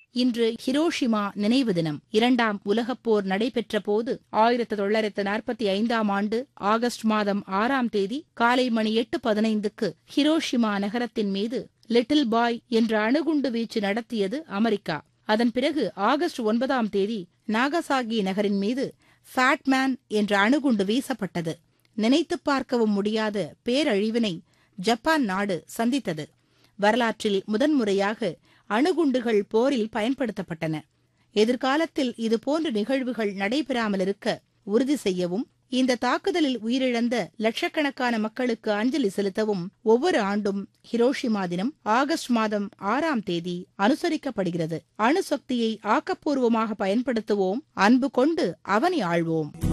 இன்று ஹிரோஷிமா நினைவு தினம் இரண்டாம் உலகப் போர் நடைபெற்ற போது ஆயிரத்து தொள்ளாயிரத்து நாற்பத்தி ஐந்தாம் ஆண்டு ஆகஸ்ட் மாதம் ஆறாம் தேதி காலை மணி எட்டு பதினைந்துக்கு ஹிரோஷிமா நகரத்தின் மீது லிட்டில் பாய் என்ற அணுகுண்டு வீச்சு நடத்தியது அமெரிக்கா அதன் பிறகு ஆகஸ்ட் ஒன்பதாம் தேதி நாகசாகி நகரின் மீது ஃபேட்மேன் என்ற அணுகுண்டு வீசப்பட்டது நினைத்துப் பார்க்கவும் முடியாத பேரழிவினை ஜப்பான் நாடு சந்தித்தது வரலாற்றில் முதன்முறையாக அணுகுண்டுகள் போரில் பயன்படுத்தப்பட்டன எதிர்காலத்தில் இதுபோன்ற நிகழ்வுகள் நடைபெறாமல் இருக்க உறுதி செய்யவும் இந்த தாக்குதலில் உயிரிழந்த லட்சக்கணக்கான மக்களுக்கு அஞ்சலி செலுத்தவும் ஒவ்வொரு ஆண்டும் ஹிரோஷிமா தினம் ஆகஸ்ட் மாதம் ஆறாம் தேதி அனுசரிக்கப்படுகிறது அணுசக்தியை ஆக்கப்பூர்வமாக பயன்படுத்துவோம் அன்பு கொண்டு அவனை ஆழ்வோம்